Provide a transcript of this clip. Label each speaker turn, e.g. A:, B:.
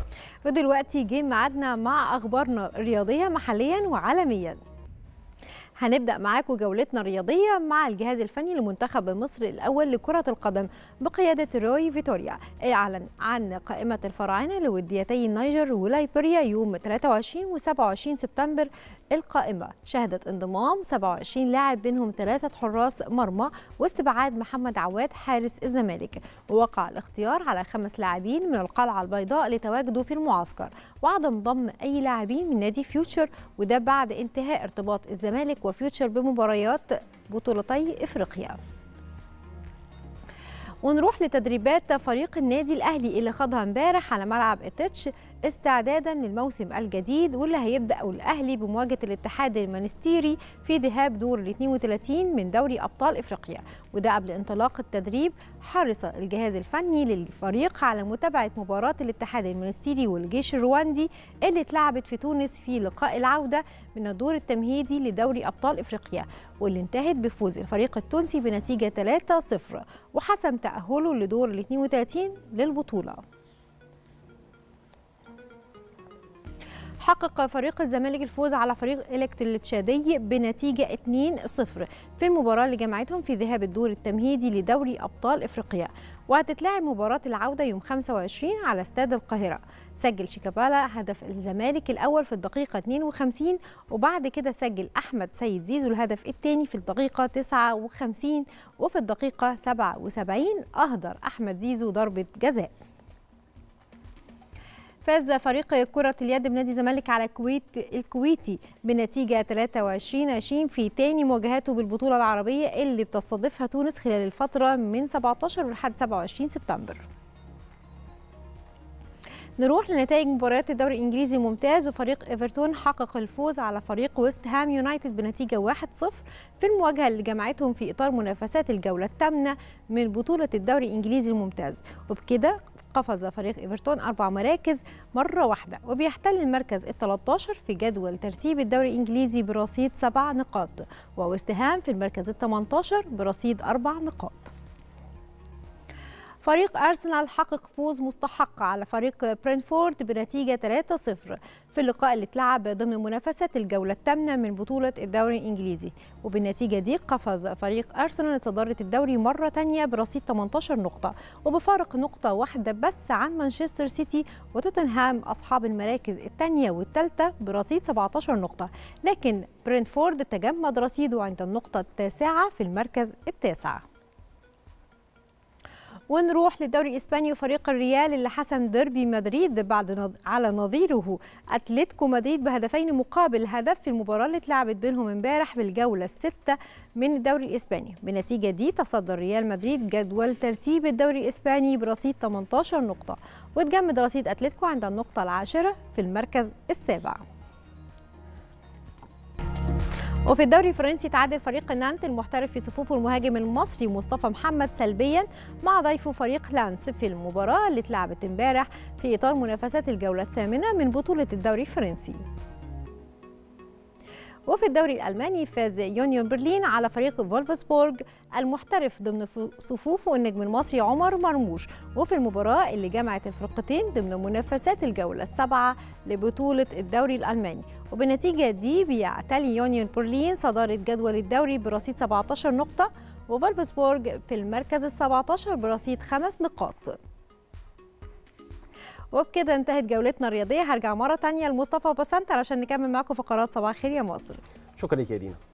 A: ودلوقتي جه ميعادنا مع اخبارنا الرياضيه محليا وعالميا هنبدأ معاكم جولتنا الرياضية مع الجهاز الفني لمنتخب مصر الأول لكرة القدم بقيادة روي فيتوريا أعلن عن قائمة الفراعنة لوديتي النيجر وليبيريا يوم 23 و 27 سبتمبر القائمة شهدت انضمام 27 لاعب بينهم ثلاثة حراس مرمى واستبعاد محمد عواد حارس الزمالك ووقع الاختيار على خمس لاعبين من القلعة البيضاء لتواجدوا في المعسكر وعدم ضم أي لاعبين من نادي فيوتشر وده بعد انتهاء ارتباط الزمالك وفيوتشر بمباريات بطولتي افريقيا ونروح لتدريبات فريق النادي الاهلي اللي خاضها امبارح على ملعب اتش استعدادا للموسم الجديد واللي هيبدا الاهلي بمواجهه الاتحاد المنستيري في ذهاب دور ال 32 من دوري ابطال افريقيا وده قبل انطلاق التدريب حرص الجهاز الفني للفريق على متابعه مباراه الاتحاد المنستيري والجيش الرواندي اللي اتلعبت في تونس في لقاء العوده من الدور التمهيدي لدوري ابطال افريقيا واللي انتهت بفوز الفريق التونسي بنتيجه 3-0 وحسم تاهله لدور ال 32 للبطوله حقق فريق الزمالك الفوز على فريق إلكت التشادي بنتيجة 2-0 في المباراة اللي جمعتهم في ذهاب الدور التمهيدي لدوري أبطال إفريقيا وهتتلعب مباراة العودة يوم 25 على استاد القاهرة سجل شيكابالا هدف الزمالك الأول في الدقيقة 52 وبعد كده سجل أحمد سيد زيزو الهدف الثاني في الدقيقة 59 وفي الدقيقة 77 أهدر أحمد زيزو ضربة جزاء فاز فريق كرة اليد بنادي الزمالك على الكويت الكويتي بنتيجة 23 20 في تاني مواجهاته بالبطولة العربية اللي بتستضيفها تونس خلال الفترة من 17 لحد 27 سبتمبر. نروح لنتائج مباريات الدوري الانجليزي الممتاز وفريق ايفرتون حقق الفوز على فريق ويست هام يونايتد بنتيجه 1-0 في المواجهه اللي جمعتهم في اطار منافسات الجوله الثامنه من بطوله الدوري الانجليزي الممتاز وبكده قفز فريق ايفرتون اربع مراكز مره واحده وبيحتل المركز ال 13 في جدول ترتيب الدوري الانجليزي برصيد سبع نقاط وويست هام في المركز ال 18 برصيد اربع نقاط فريق أرسنال حقق فوز مستحق على فريق برينفورد بنتيجة 3-0 في اللقاء اللي اتلعب ضمن منافسات الجولة الثامنة من بطولة الدوري الإنجليزي وبالنتيجة دي قفز فريق أرسنال لصدارة الدوري مرة تانية برصيد 18 نقطة وبفارق نقطة واحدة بس عن مانشستر سيتي وتوتنهام أصحاب المراكز الثانية والثالثة برصيد 17 نقطة لكن برينفورد تجمد رصيده عند النقطة التاسعة في المركز التاسع ونروح للدوري الاسباني وفريق الريال اللي حسم ديربي مدريد بعد نض... على نظيره اتلتيكو مدريد بهدفين مقابل هدف في المباراه اللي اتلعبت بينهم امبارح بالجوله السته من الدوري الاسباني بالنتيجه دي تصدر ريال مدريد جدول ترتيب الدوري الاسباني برصيد 18 نقطه وتجمد رصيد اتلتيكو عند النقطه العاشره في المركز السابع وفي الدوري الفرنسي تعادل فريق نانت المحترف في صفوف المهاجم المصري مصطفى محمد سلبيا مع ضيفه فريق لانس في المباراة اللي اتلعبت امبارح في إطار منافسات الجولة الثامنة من بطولة الدوري الفرنسي وفي الدوري الألماني فاز يونيون برلين على فريق فولفسبورغ المحترف ضمن صفوفه النجم المصري عمر مرموش وفي المباراة اللي جمعت الفرقتين ضمن منافسات الجولة السابعة لبطولة الدوري الألماني وبالنتيجة دي بيعتلي يونيون برلين صدارة جدول الدوري برصيد 17 نقطة وفولفسبورغ في المركز ال 17 برصيد خمس نقاط وبكده انتهت جولتنا الرياضيه هرجع مره تانية لمصطفى بسنت علشان نكمل معاكم فقرات صباح الخير يا مصر
B: شكرا لك يا دينا